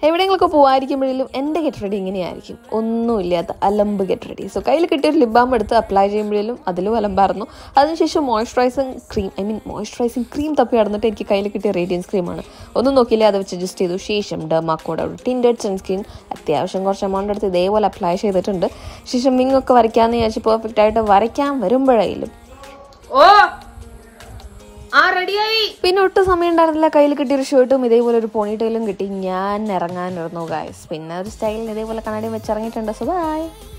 എവിടെയെങ്കിലൊക്കെ പോകാതിരിക്കുമ്പോഴേലും എൻ്റെ get ready ഇങ്ങനെയായിരിക്കും ഒന്നുമില്ലാത്ത അലമ്പ് ഗെറ്റ് റെഡി സോ കയ്യിൽ കിട്ടിയൊരു ലിപ് ബാം എടുത്ത് അപ്ലൈ ചെയ്യുമ്പോഴേലും അതിലും അലമ്പായിരുന്നു അതിനുശേഷം moisturising cream I mean moisturising cream തപ്പി നടന്നിട്ട് എനിക്ക് കയ്യിൽ കിട്ടിയ റേഡിയൻസ് ക്രീമാണ് ഒന്നും നോക്കിയില്ല അത് വെച്ച് ജസ്റ്റ് ചെയ്തു ശേഷം ഡെർമാക്കോടെ ഒരു ടിൻഡഡ് സൺസ്ക്രീൻ അത്യാവശ്യം കുറച്ച് എമൗണ്ട് എടുത്ത് ഇതേപോലെ അപ്ലൈ ചെയ്തിട്ടുണ്ട് ശേഷം വിങ് ഒക്കെ വരയ്ക്കാമെന്ന് വിചാരിച്ച് പെർഫെക്റ്റ് ആയിട്ട് വരയ്ക്കാൻ വരുമ്പോഴേലും ഓ ആ റെഡിയായി പിന്നെ ഒട്ടും സമയം ഉണ്ടായിരുന്നില്ല കയ്യിൽ കിട്ടിയൊരു ഷർട്ടും ഇതേപോലെ ഒരു പോണിറ്റയിലും കിട്ടി ഞാൻ ഇറങ്ങാനിരുന്നു ഗായ്സ് പിന്നെ ഒരു സ്റ്റൈലിൽ ഇതേപോലെ കണ്ണാടി വെച്ചിറങ്ങിയിട്ടുണ്ട് സോ ബൈ